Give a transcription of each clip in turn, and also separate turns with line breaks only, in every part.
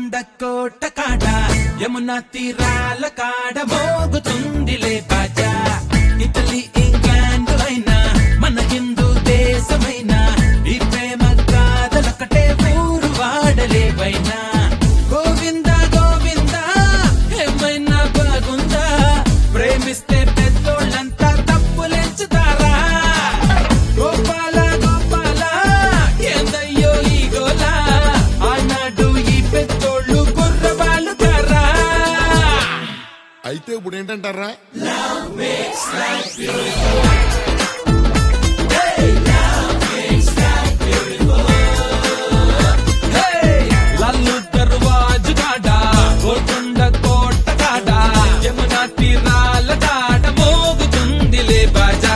గోల్కొండ కోట కాడ యమున తీరాల కాడ మోగుతుందిలే బాజా ఇటలీ ఇంగ్లాండ్ అయినా మన హిందూ దేశమైనా ఈ ప్రేమ కాదలొకటే ఊరు వాడలేవైనా గోవింద గోవింద ఏమైనా బాగుందా ప్రేమిస్తే పెద్దోళ్ళంతా తప్పులెంచుతారా గోపాల గోపాల ఏందయ్యో ఈ గోల ఆనాడు ఈ పెద్దోళ్ళు గుర్రవాళ్ళు కర్రా
అయితే ఇప్పుడు ఏంటంటారా
లల్లు దర్వాజు కాడ గోల్కొండ కోట కాడ యమునా తీరాల కాడ మోగుతుందిలే బాజా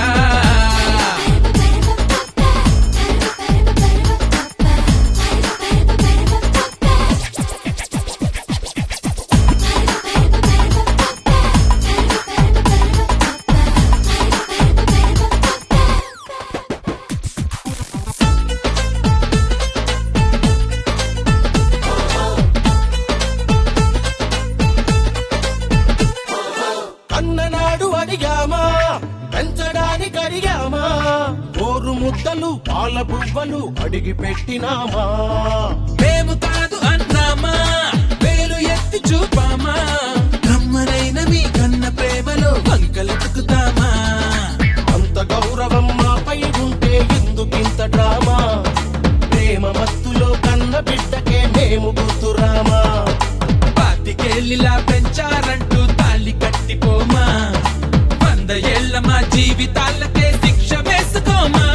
అన్ననాడు అడిగామా పెంచడానికి అడిగామా ఓరు ముద్దలు పాల బువ్వలు అడిగి పెట్టినామా
మేము కాదు అన్నామా వేలు ఎత్తి చూపామా కమ్మనైన మీ కన్న ప్రేమలో వంకలెతుకుతామా
అంత గౌరవం మాపై ఉంటే ఎందుకింత డ్రామా ప్రేమ మత్తులో కన్న బిడ్డకే మేము గుర్తురామా
పాతికేళ్ళిలా పెంచారంటూ తాళి కట్టిపోమా వంద ఏళ్ల మా జీవితాలకే శిక్ష వేసుకోమా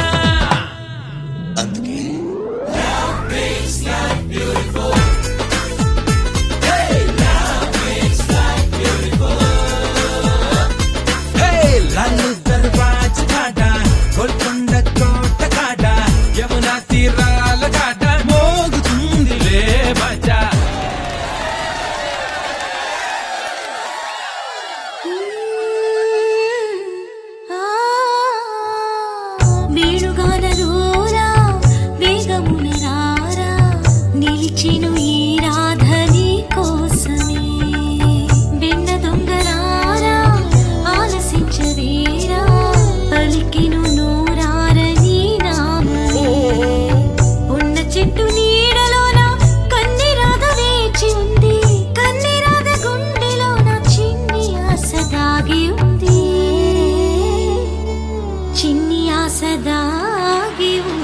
అందుకే Hey, లాలు దర్వాజ కాడ గోల్కొండ కోట కాడ యమునా తీరాల కాడ మోగుతుందిలే బజా
వేణుగానలోరా వేగమున రారా నిలిచెను ఈ రాధని కోసమే వెన్న దొంగరారా ఆలసించవేరా పలికిను నూరారని నామమే ఉన్న చెట్టు నీడలోన కన్ని రాధ వేచి ఉంది కన్ని రాధ గుండెలోన చిన్ని ఆశ దాగి ఉంది చిన్ని ఆశ దాగి ఉంది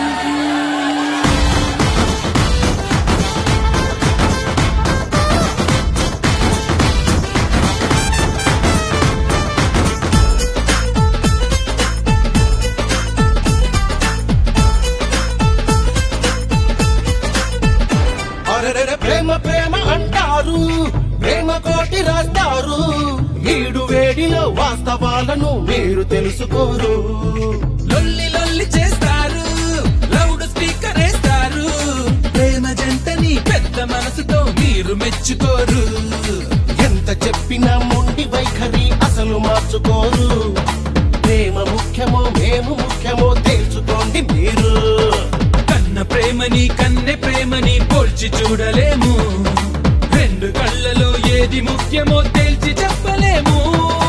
అరెరెరె ప్రేమ ప్రేమ అంటారు ప్రేమ కోటి రాస్తారు ఈడు వేడిలో వాస్తవాలను మీరు తెలుసుకోరు
లొల్లి లొల్లి చేస్తారు లౌడ్ స్పీకర్ వేస్తారు ప్రేమ జంటని పెద్ద మనసుతో మీరు మెచ్చుకోరు
ఎంత చెప్పినా మొండి వైఖరి అసలు మార్చుకోరు ప్రేమ ముఖ్యమో మేము ముఖ్యమో తెలుసుకోండి మీరు
కన్న ప్రేమని కన్నె ప్రేమని పోల్చి చూడలేము రెండు కళ్ళలో ఏది ముఖ్యమో తేల్చి చెప్పలేము